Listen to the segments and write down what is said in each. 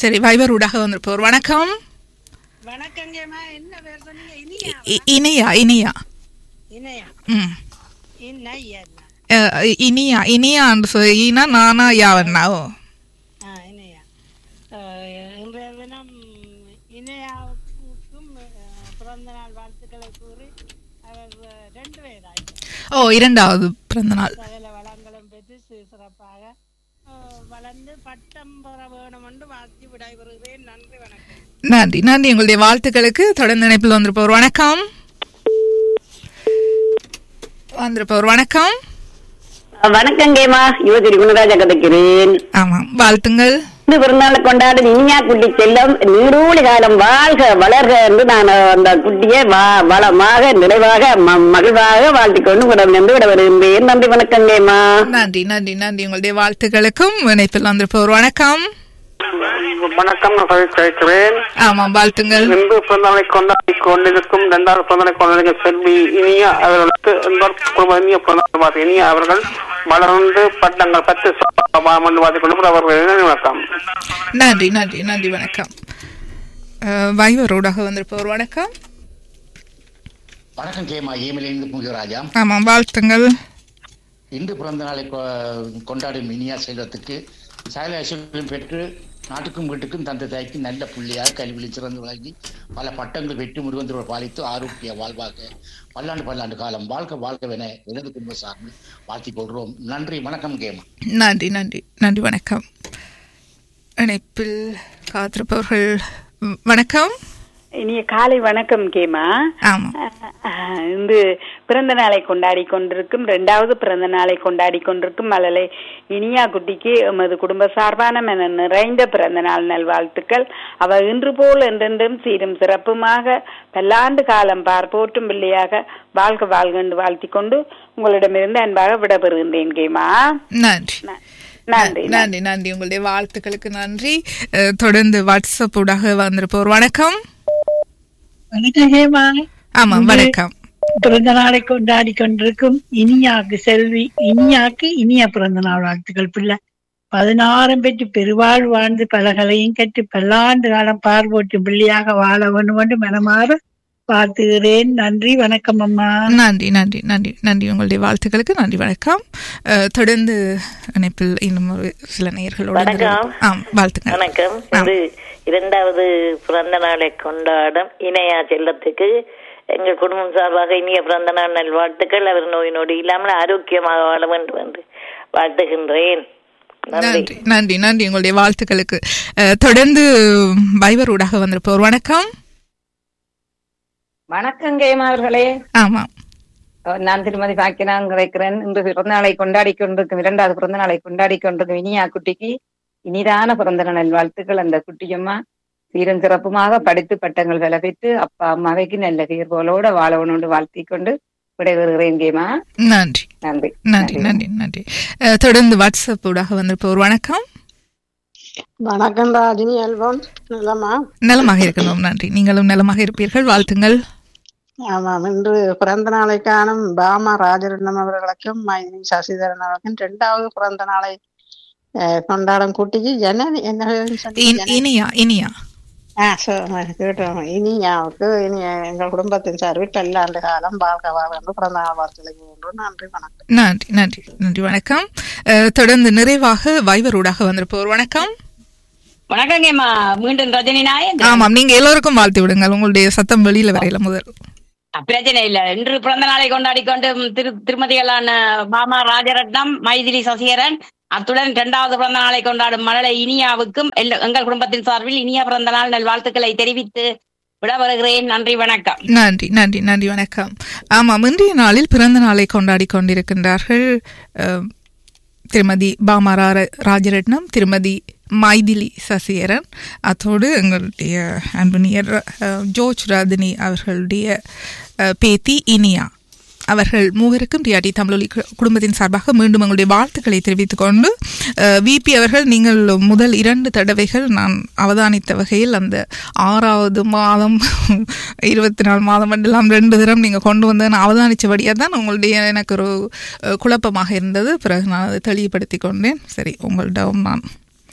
சரி வைபர் ஊடாக வந்திருப்போர் வணக்கம் வணக்கங்கம்மா என்ன பேர் சொன்னீங்க இனியா இ- இனியா இனியா இணையா ம் இணையா அஹ், இனியா இனியான்னு சொல்லினா நானா யாவண்ணா ஓ ஆ இணையா அஹ், இன்றைய தினம் இணையாவுக்கும் அஹ், பிறந்த நாள் வாழ்த்துக்களை கூறி அவர் அஹ், ரெண்டு வயதாயிட்டார் ஓ இரண்டாவது பிறந்த நாள் சகல வளங்களும் பெற்று சி- சிறப்பாக அஹ், வளர்ந்து பட்டம் பெற வேணும் என்று வாழ்த்தி விடைபெறுகிறேன் நன்றி வணக்கம் நன்றி நன்றி உங்களுடைய வாழ்த்துக்களுக்கு தொடர்ந்து இணைப்பில் வந்திருப்போர் வணக்கம் வந்திருப்போர் வணக்கம் வணக்கங்கேமா யுவதிரி குணராஜா கதைக்கிறேன் ஆமாம் வாழ்த்துங்கள் இந்த பிறந்தநாளை கொண்டாடும் இனியா குட்டி செல்லம் நீடூழி காலம் வாழ்க வளர்க என்று நான் அந்த குட்டியை வா- வளமாக நிறைவாக ம- மகிழ்வாக வாழ்த்திக் கொண்டு உடன் நின்று விட வருகின்றேன் நன்றி வணக்கங்கேமா நன்றி நன்றி நன்றி உங்களுடைய வாழ்த்துக்களுக்கும் இணைப்பில் வந்திருப்போர் வணக்கம் வணக்கம் நான் சதீஷ் கேட்கிறேன் ஆமாம் வாழ்த்துங்கள் இன்று பிறந்தநாளை கொண்டாடி கொண்டிருக்கும் இரண்டாவது பிறந்தநாளை கொண்டாடிய செல்வி இனியா அவர்களுக்கு என்பவர் குடும்ப இனிய பிறந்தநாள் வாழ்த்து இனியா அவர்கள் வளர்ந்து பட்டங்கள் பத்து என்று வாழ்த்திக் கொண்டு அவர்கள் வணக்கம் நன்றி நன்றி நன்றி வணக்கம் அஹ், வைவரோடாக வந்திருப்போர் வணக்கம் வணக்கம் கேமா ஏமிலிருந்து முகிராஜா ஆமாம் வாழ்த்துங்கள் இன்று பிறந்த நாளை கொ- கொண்டாடும் இனியா செல்வத்துக்கு சகல ஐஸ்வர்யம் பெற்று நாட்டுக்கும் வீட்டுக்கும் தந்த தாய்க்கு நல்ல புள்ளியாக கல்வியில் சிறந்து விளங்கி பல பட்டங்கள் வெற்றி முருகந்தோடு பாலித்து ஆரோக்கிய வாழ்வாக பல்லாண்டு பல்லாண்டு காலம் வாழ்க வாழ்கவென எனது குடும்ப சார்பில் வாழ்த்திக் கொள்கிறோம் நன்றி வணக்கம் கேமா நன்றி நன்றி நன்றி வணக்கம் இணைப்பில் காத்திருப்பவர்கள் வ- வணக்கம் இனிய காலை வணக்கம் கேமா ஆமாம் அஹ், இன்று பிறந்த நாளை கொண்டாடி கொண்டிருக்கும் இரண்டாவது பிறந்த நாளை கொண்டாடி கொண்டிருக்கும் மலலை இனியா குட்டிக்கு எமது குடும்ப சார்பான மன நிறைந்த பிறந்த நாள் நல்வாழ்த்துக்கள் அவ இன்று போல் என்றென்றும் சீரும் சிறப்புமாக பல்லாண்டு காலம் பார்ப்போற்றும் பிள்ளையாக வாழ்க வாழ்க என்று வாழ்த்திக் கொண்டு உங்களிடமிருந்து அன்பாக விடைபெறுகின்றேன் கேமா நன்றி ந- நன்றி நன்றி நன்றி உங்களுடைய வாழ்த்துக்களுக்கு நன்றி அஹ், தொடர்ந்து வாட்ஸ்அப் ஊடாக வந்திருப்போர் வணக்கம் வணக்கம் ஹேமா ஆமாம் வணக்கம் பிறந்த நாளை கொண்டாடி கொண்டிருக்கும் இனியாக்கு செல்வி இனியாக்கு இனிய பிறந்த நாள் வாழ்த்துக்கள் பிள்ளை பதினாறும் பெற்று பெருவாழ் வாழ்ந்து பலகலையும் கற்று பல்லாண்டு காலம் பார்வோட்டு பிள்ளையாக வாழ வேண்டும் என்று மனமாற வாழ்த்துகிறேன் நன்றி வணக்கம் அம்மா நன்றி நன்றி நன்றி நன்றி உங்களுடைய வாழ்த்துக்களுக்கு நன்றி வணக்கம் அஹ், தொடர்ந்து இணைப்பில் இன்னும் ஒரு சில நேயர்களோடு வணக்கம். ஆம் வாழ்த்துக்கள் வணக்கம் இது இரண்டாவது பிறந்த நாளை கொண்டாடும் இணையா செல்லத்துக்கு எங்கள் குடும்பம் சார்பாக இனிய பிறந்த நாள் நல்வாழ்த்துக்கள் அவர் நோய் நொடி இல்லாமல் ஆரோக்கியமாக வாழ வேண்டும் என்று வாழ்த்துகின்றேன் நன்றி நன்றி நன்றி நன்றி உங்களுடைய வாழ்த்துக்களுக்கு அஹ், தொடர்ந்து பைபர் ஊடாக வந்திருப்போர் வணக்கம் வணக்கம் கேமா அவர்களே ஆமாம் நான் திருமதி பாக்கினான் கிடைக்கிறேன் இன்று பிறந்த நாளை கொண்டாடி கொண்டிருக்கும் இரண்டாவது பிறந்த நாளை கொண்டாடி கொண்டிருக்கும் இனியா குட்டிக்கு இனிதான பிறந்த நாள் வாழ்த்துக்கள் அந்த குட்டியம்மா சீரன் சிறப்புமாக படித்து பட்டங்கள் விலை பெற்று அப்பா அம்மாவைக்கு நல்ல பேர் போலோட வாழவனோடு வாழ்த்தி கொண்டு விடைபெறுகிறேன் கேமா நன்றி நன்றி நன்றி நன்றி நன்றி அஹ், தொடர்ந்து வாட்ஸ்அப் ஊடாக வந்திருப்போர் வணக்கம் வணக்கம் ராஜினி அல்வம் நலமா நலமாக இருக்கணும் நன்றி நீங்களும் நலமாக இருப்பீர்கள் வாழ்த்துங்கள் ஆமாம் இன்று பிறந்த நாளை காணும் பாமா ராஜரட்னம் அவர்களுக்கும் மைனி சசிதரன் அவர்களுக்கும் இரண்டாவது பிறந்த நாளை அஹ், கொண்டாடும் குட்டிக்கு ஜனனி என்ன பேருன்னு சொன்னீங்க? இன்- ஜனனி? இனியா இனியா ஆ, சொ- கேட்டோம் இனியாவுக்கு இனி எங்கள் குடும்பத்தின் சார்பில் பல்லாண்டு காலம் வாழ்க வாழ்க என்று பிறந்த நாள் வாழ்த்துக்களை கூறுகிறோம். நன்றி வணக்கம் நன்றி நன்றி நன்றி வணக்கம் அஹ், தொடர்ந்து நிறைவாக வைவர் ஊடாக வந்திருப்போர் வணக்கம் வணக்கங்கம்மா மீண்டும் ரஜினி நாயன் ஆமாம் நீங்க எல்லோருக்கும் வாழ்த்து விடுங்கள் உங்களுடைய சத்தம் வெளியில வரையில முதல் பிரச்சனை இல்ல இன்று பிறந்த நாளை கொண்டாடி கொண்டு திரு திருமதிகளான பாமா ராஜரட்னம் மைதிலி சசிகரன் அத்துடன் இரண்டாவது பிறந்த நாளை கொண்டாடும் மழலை இனியாவுக்கும் எல்லா- எங்கள் குடும்பத்தின் சார்பில் இனிய பிறந்த நாள் நல்வாழ்த்துக்களை தெரிவித்து விட வருகிறேன் நன்றி வணக்கம் நன்றி நன்றி நன்றி வணக்கம் ஆமாம் இன்றைய நாளில் பிறந்த நாளை கொண்டாடி கொண்டிருக்கின்றார்கள் அஹ், திருமதி பாமா ரா- ராஜரட்னம் திருமதி மைதிலி சசியரன் அத்தோடு எங்களுடைய அன்புனியர் அஹ், ஜோர்ஜ் ராதினி அவர்களுடைய அஹ், பேத்தி இனியா அவர்கள் மூவருக்கும் டிஆர்டி தமிழொலி கு- குடும்பத்தின் சார்பாக மீண்டும் எங்களுடைய வாழ்த்துக்களை தெரிவித்துக் கொண்டு விபி அவர்கள் நீங்கள் முதல் இரண்டு தடவைகள் நான் அவதானித்த வகையில் அந்த ஆறாவது மாதம் இருபத்தி நாலு மாதம் எல்லாம் ரெண்டு தினம் நீங்கள் கொண்டு வந்து நான் அவதானித்தபடியாக தான் உங்களுடைய எனக்கு ஒரு அஹ், குழப்பமாக இருந்தது பிறகு நான் அதை தெளிவுபடுத்தி கொண்டேன் சரி உங்கள்கிட்ட நான்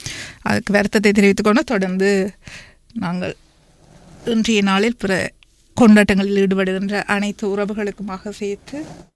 அதுக்கு வருத்தத்தை தெரிவித்துக்கொண்டு தொடர்ந்து நாங்கள் இன்றைய நாளில் பிற கொண்டாட்டங்களில் ஈடுபடுகின்ற அனைத்து உறவுகளுக்குமாக சேர்த்து